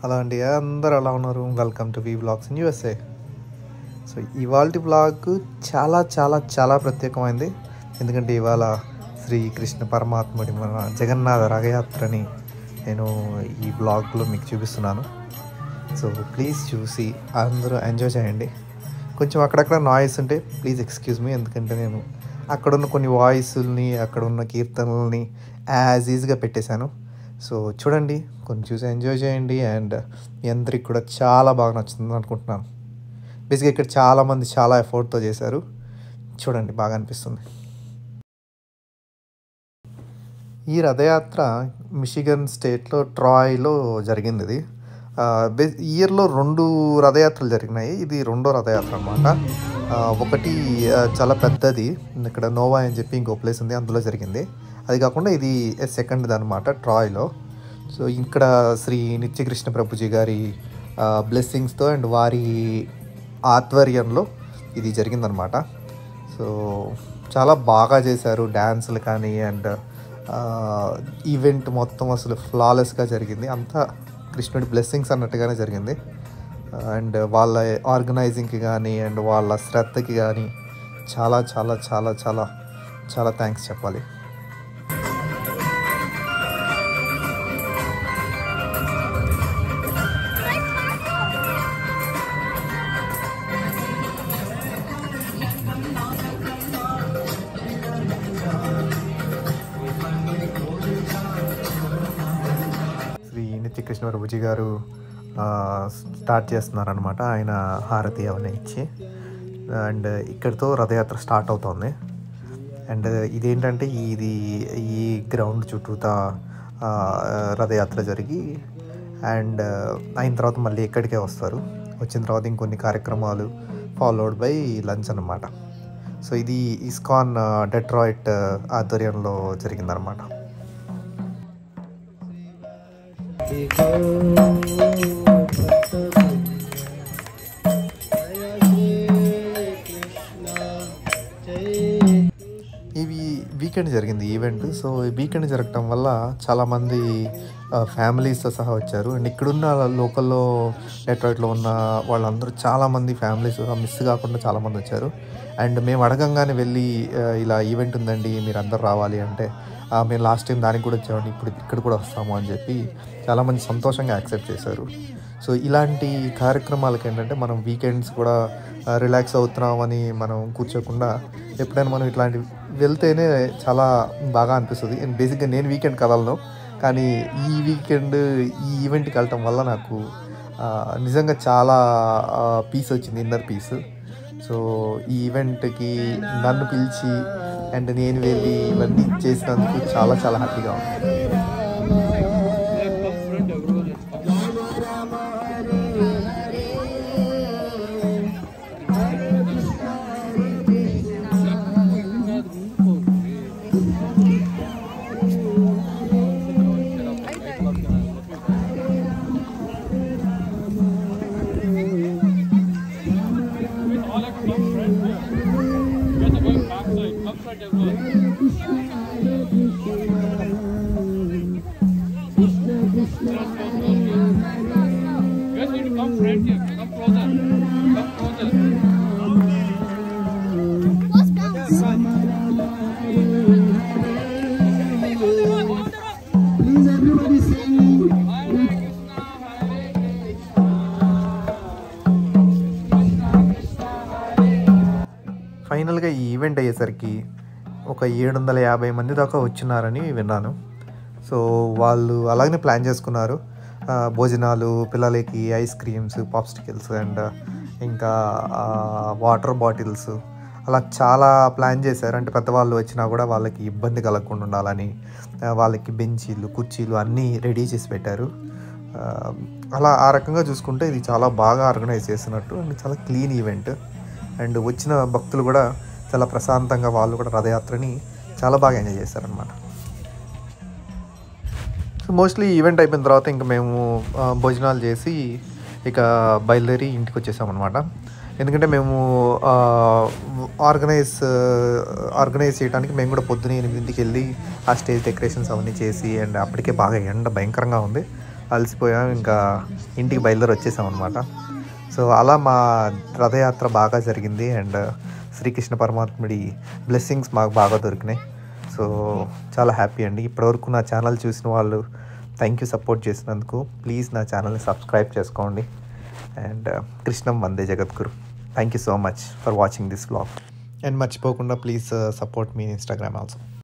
Hello అండి అందరు ఎలా ఉన్నారు welcome to V blogs in USA so ఇవాళ బ్లాగ్ చాలా చాలా చాలా ప్రత్యేకమైంది ఎందుకంటే ఇవాళ శ్రీకృష్ణ పరమాత్ముడి మన జగన్నాథ రథయాత్రని నేను ఈ బ్లాగ్లో మీకు చూపిస్తున్నాను సో ప్లీజ్ చూసి అందరూ ఎంజాయ్ చేయండి కొంచెం అక్కడక్కడ నాయిస్ ఉంటే ప్లీజ్ ఎక్స్క్యూజ్ మీ ఎందుకంటే నేను అక్కడ ఉన్న కొన్ని వాయిస్ని అక్కడ ఉన్న కీర్తనల్ని యాజ్ ఈజీగా పెట్టేశాను సో చూడండి కొన్ని చూసి ఎంజాయ్ చేయండి అండ్ మీ అందరికి కూడా చాలా బాగా నచ్చుతుంది అనుకుంటున్నాను బేసిక్గా ఇక్కడ చాలామంది చాలా ఎఫర్ట్తో చేశారు చూడండి బాగా అనిపిస్తుంది ఈ రథయాత్ర మిషిగన్ స్టేట్లో ట్రాయ్లో జరిగింది ఇది బే- ఇయర్లో రెండు రథయాత్రలు జరిగినాయి ఇది రెండో రథయాత్ర అనమాట ఒకటి ఆ, చాలా పెద్దది ఇక్కడ నోవా అని చెప్పి ఇంకో ప్లేస్ ఉంది అందులో జరిగింది అది కాకుండా ఇది సెకండ్ది అనమాట ట్రాయ్లో సో ఇక్కడ శ్రీ నిత్యకృష్ణ ప్రభుజీ గారి బ్లెస్సింగ్స్తో అండ్ వారి ఆధ్వర్యంలో ఇది జరిగిందనమాట సో చాలా బాగా చేశారు డ్యాన్సులు కానీ అండ్ ఈవెంట్ మొత్తం అసలు ఫ్లాలెస్గా జరిగింది అంతా కృష్ణుడి బ్లెస్సింగ్స్ అన్నట్టుగానే జరిగింది అండ్ వాళ్ళ ఆర్గనైజింగ్కి కానీ అండ్ వాళ్ళ శ్రద్ధకి కానీ చాలా చాలా చాలా చాలా చాలా థ్యాంక్స్ చెప్పాలి శ్రీ నిత్యకృష్ణ ప్రభుజీ గారు ఆ, స్టార్ట్ చేస్తున్నారనమాట ఆయన హారతి అవన్నీ ఇచ్చి అండ్ ఇక్కడితో రథయాత్ర స్టార్ట్ అవుతుంది అండ్ ఇదేంటంటే ఇది ఈ గ్రౌండ్ చుట్టూతా ఆ, రథయాత్ర జరిగి అండ్ అయిన తర్వాత మళ్ళీ ఇక్కడికే వస్తారు వచ్చిన తర్వాత ఇంకొన్ని కార్యక్రమాలు ఫాలోడ్ బై లంచ్ అనమాట సో ఇది ఇస్కాన్ డెట్రాయిట్ ఆధ్వర్యంలో జరిగిందనమాట ఇవి వీకెండ్ జరిగింది ఈవెంట్ సో ఈ వీకెండ్ జరగటం వల్ల చాలామంది ఫ్యామిలీస్తో సహా వచ్చారు అండ్ ఇక్కడున్న లోకల్లో డెట్రాయిట్లో ఉన్న వాళ్ళందరూ చాలామంది ఫ్యామిలీస్ మిస్ కాకుండా చాలామంది వచ్చారు అండ్ మేము అడగంగానే వెళ్ళి ఆ, ఇలా ఈవెంట్ ఉందండి మీరు అందరు రావాలి అంటే "ఆ, మేము లాస్ట్ టైం దానికి కూడా వచ్చామండి ఇప్పుడు ఇక్కడ కూడా వస్తాము అని చెప్పి చాలామంది సంతోషంగా యాక్సెప్ట్ చేశారు సో ఇలాంటి కార్యక్రమాలకి ఏంటంటే మనం వీకెండ్స్ కూడా రిలాక్స్ అవుతున్నామని మనం కూర్చోకుండా ఎప్పుడైనా మనం ఇట్లాంటి వెళ్తేనే చాలా బాగా అనిపిస్తుంది అండ్ బేసిక్గా నేను వీకెండ్ కదలను కానీ ఈ వీకెండ్ ఈ ఈవెంట్కి వెళ్ళటం వల్ల నాకు ఆ, నిజంగా చాలా పీస్ వచ్చింది ఇన్నర్ పీస్ సో ఈ ఈవెంట్కి నన్ను పిలిచి అండ్ నేను వెళ్ళి ఇవన్నీ చేసినందుకు చాలా చాలా హ్యాపీగా ఉంది Guys, need to come front here. Come closer. Come closer. Please everybody sing. ఫైనల్గా ఈ ఈవెంట్ అయ్యేసరికి ఒక ఏడు వందల యాభై మంది దాకా వచ్చినారని విన్నాను సో వాళ్ళు అలాగనే ప్లాన్ చేసుకున్నారు ఆ, భోజనాలు పిల్లలకి ఐస్ క్రీమ్స్ పాప్స్టికల్స్ అండ్ ఇంకా వాటర్ బాటిల్స్ అలా చాలా ప్లాన్ చేశారు అంటే పెద్దవాళ్ళు వచ్చినా కూడా వాళ్ళకి ఇబ్బంది కలగకుండా ఉండాలని ఆ, వాళ్ళకి బెంచీలు కుర్చీలు అన్నీ రెడీ చేసి పెట్టారు ఆ, అలా ఆ రకంగా చూసుకుంటే ఇది చాలా బాగా ఆర్గనైజ్ చేసినట్టు అండ్ చాలా క్లీన్ ఈవెంట్ అండ్ వచ్చిన భక్తులు కూడా చాలా ప్రశాంతంగా వాళ్ళు కూడా రథయాత్రని చాలా బాగా ఎంజాయ్ చేశారనమాట సో మోస్ట్లీ ఈవెంట్ అయిపోయిన తర్వాత ఇంకా మేము ఆ, భోజనాలు చేసి ఇక బయలుదేరి ఇంటికి వచ్చేసామన్నమాట ఎందుకంటే మేము ఆర్గనైజ్ ఆర్గనైజ్ చేయడానికి మేము కూడా పొద్దున ఎనిమిదింటికి వెళ్ళి ఆ స్టేజ్ డెకరేషన్స్ అవన్నీ చేసి అండ్ అప్పటికే బాగా ఎండ భయంకరంగా ఉంది అలసిపోయాం ఇంకా ఇంటికి బయలుదేరి వచ్చేసాం అనమాట సో అలా మా రథయాత్ర బాగా జరిగింది అండ్ శ్రీకృష్ణ పరమాత్ముడి బ్లెస్సింగ్స్ మాకు బాగా దొరికినాయి సో చాలా హ్యాపీ అండి ఇప్పటివరకు నా ఛానల్ చూసిన వాళ్ళు థ్యాంక్ యూ సపోర్ట్ చేసినందుకు ప్లీజ్ నా ఛానల్ని సబ్స్క్రైబ్ చేసుకోండి అండ్ కృష్ణం వందే జగద్గురు thank you so much for watching this blog and మర్చిపోకుండా ప్లీజ్ సపోర్ట్ మీ ఇన్స్టాగ్రామ్ ఆల్సో